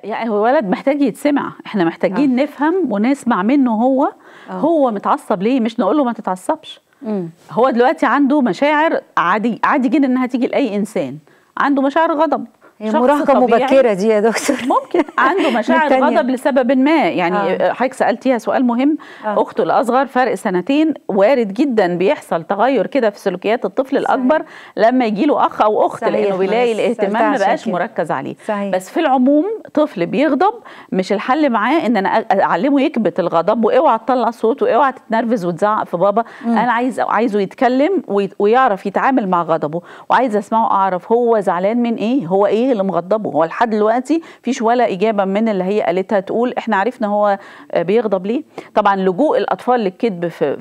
يعني هو ولد محتاج يتسمع احنا محتاجين آه. نفهم ونسمع منه هو آه. هو متعصب ليه مش نقول له ما تتعصبش مم. هو دلوقتي عنده مشاعر عادي عادي جدا انها تيجي لاي انسان عنده مشاعر غضب هي شخص مراهقه طبيعي مبكره دي يا دكتور ممكن عنده مشاعر التانية. غضب لسبب ما يعني آه. آه. حضرتك سالتيها سؤال مهم آه. آه. اخته الاصغر فرق سنتين وارد جدا بيحصل تغير كده في سلوكيات الطفل الاكبر لما يجي له اخ او اخت صحيح، لانه ما بيلاقي أنا الاهتمام سألتها ما عشان بقاش كده. مركز عليه صحيح. بس في العموم طفل بيغضب مش الحل معاه ان انا أ- اعلمه يكبت الغضب واوعى تطلع صوت واوعى تتنرفز وتزعق في بابا مم. انا عايز عايزه يتكلم وي- ويعرف يتعامل مع غضبه وعايز اسمعه اعرف هو زعلان من ايه هو ايه اللي مغضبه هو لحد دلوقتي فيش ولا اجابه من اللي هي قالتها تقول احنا عرفنا هو آه، بيغضب ليه طبعا لجوء الاطفال للكذب في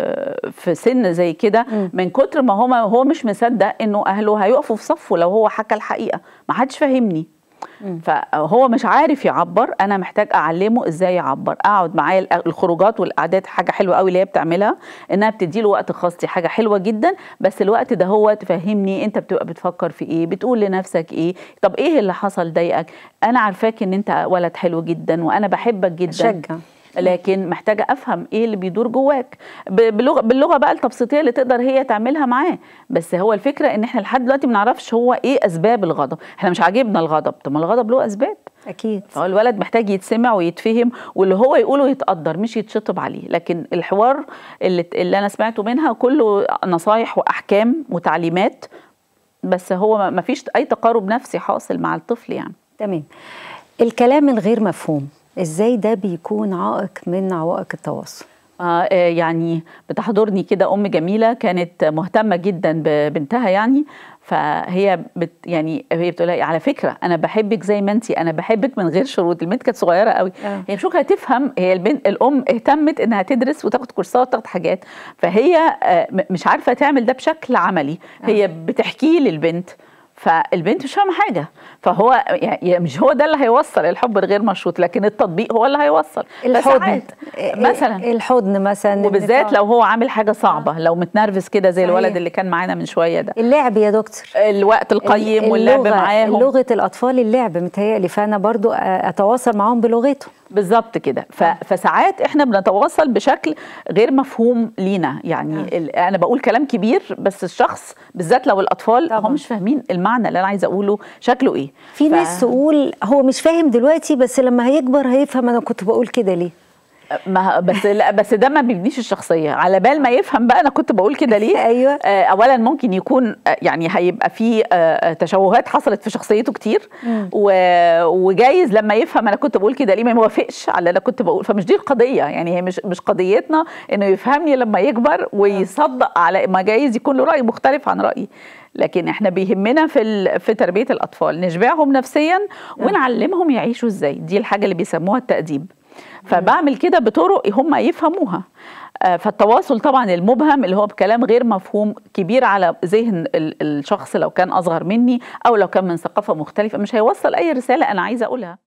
في في سن زي كده مم. من كتر ما هو هو مش مصدق انه اهله هيقفوا في صفه لو هو حكى الحقيقه ما حدش فاهمني مم. فهو مش عارف يعبر انا محتاج اعلمه ازاي يعبر اقعد معاه الأ- الخروجات والقعدات حاجه حلوه قوي اللي هي بتعملها انها بتدي له وقت خاص دي حاجه حلوه جدا بس الوقت ده هو تفهمني انت بتبقى بتفكر في ايه بتقول لنفسك ايه طب ايه اللي حصل ضايقك انا عارفاك ان انت ولد حلو جدا وانا بحبك جدا شجع لكن محتاجه افهم ايه اللي بيدور جواك ب- باللغه باللغه بقى التبسيطيه اللي تقدر هي تعملها معاه بس هو الفكره ان احنا لحد دلوقتي ما نعرفش هو ايه اسباب الغضب احنا مش عاجبنا الغضب طب ما الغضب له اسباب اكيد فهو الولد محتاج يتسمع ويتفهم واللي هو يقوله يتقدر مش يتشطب عليه لكن الحوار اللي, اللي انا سمعته منها كله نصايح واحكام وتعليمات بس هو ما فيش اي تقارب نفسي حاصل مع الطفل يعني تمام الكلام الغير مفهوم ازاي ده بيكون عائق من عوائق التواصل آه آه، يعني بتحضرني كده ام جميله كانت مهتمه جدا ببنتها يعني فهي بت يعني هي بتقول لها على فكره انا بحبك زي ما انت انا بحبك من غير شروط البنت كانت صغيره قوي آه. هي مش ممكن تفهم هي البنت الام اهتمت انها تدرس وتاخد كورسات وتاخد حاجات فهي آه، م- مش عارفه تعمل ده بشكل عملي هي بتحكيه للبنت فالبنت مش فاهمه حاجه فهو يعني مش هو ده اللي هيوصل الحب الغير مشروط لكن التطبيق هو اللي هيوصل الحضن فساعات مثلا الحضن مثلا وبالذات النقاش. لو هو عامل حاجه صعبه لو متنرفز كده زي صحيح. الولد اللي كان معانا من شويه ده اللعب يا دكتور الوقت القيم واللعب اللغة- معاهم لغه الاطفال اللعب متهيألي فانا برضو اتواصل معاهم بلغتهم بالظبط كده ف... فساعات احنا بنتواصل بشكل غير مفهوم لينا يعني ال... انا بقول كلام كبير بس الشخص بالذات لو الاطفال طبعاً. هم مش فاهمين المعنى اللي انا عايزه اقوله شكله ايه في ف- ناس تقول هو مش فاهم دلوقتي بس لما هيكبر هيفهم انا كنت بقول كده ليه ما بس لا بس ده ما بيبنيش الشخصيه على بال ما يفهم بقى انا كنت بقول كده ليه أيوة. آه، اولا ممكن يكون آه، يعني هيبقى في آه، تشوهات حصلت في شخصيته كتير مم. و- وجايز لما يفهم انا كنت بقول كده ليه ما يوافقش على اللي انا كنت بقول فمش دي القضيه يعني هي مش مش قضيتنا انه يفهمني لما يكبر ويصدق على ما جايز يكون له راي مختلف عن رايي لكن احنا بيهمنا في ال- في تربيه الاطفال نشبعهم نفسيا ونعلمهم يعيشوا ازاي دي الحاجه اللي بيسموها التاديب فبعمل كده بطرق هم يفهموها آه، فالتواصل طبعا المبهم اللي هو بكلام غير مفهوم كبير على ذهن ال- الشخص لو كان اصغر مني او لو كان من ثقافه مختلفه مش هيوصل اي رساله انا عايزه اقولها